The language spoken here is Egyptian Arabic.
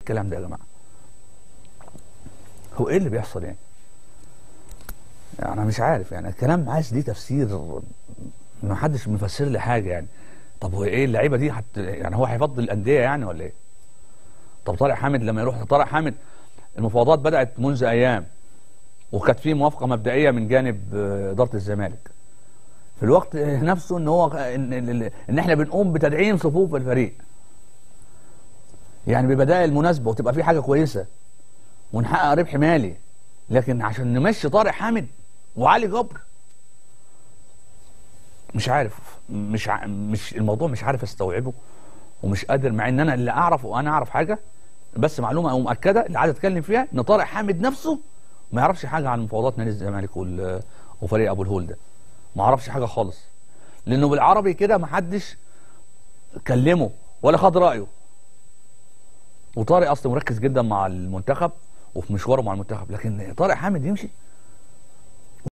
الكلام ده يا جماعه هو ايه اللي بيحصل يعني يعني انا مش عارف يعني الكلام عايز ليه تفسير ما حدش مفسر لي حاجه يعني طب هو ايه اللعيبه دي حت يعني هو هيفضل الانديه يعني ولا ايه طب طارق حامد لما يروح طارق حامد المفاوضات بدات منذ ايام وكانت في موافقه مبدئيه من جانب آه، اداره الزمالك في الوقت نفسه ان هو ان, ان, إن احنا بنقوم بتدعيم صفوف الفريق يعني ببدائل مناسبه وتبقى في حاجه كويسه ونحقق ربح مالي لكن عشان نمشي طارق حامد وعلي جبر مش عارف مش ع... مش الموضوع مش عارف استوعبه ومش قادر مع ان انا اللي اعرفه وانا اعرف حاجه بس معلومه مؤكده اللي عايز اتكلم فيها ان طارق حامد نفسه ما يعرفش حاجه عن مفاوضات نادي الزمالك وال... وفريق ابو الهول ده ما يعرفش حاجه خالص لانه بالعربي كده ما حدش كلمه ولا خد رايه وطارق اصلا مركز جدا مع المنتخب وفي مشواره مع المنتخب لكن طارق حامد يمشي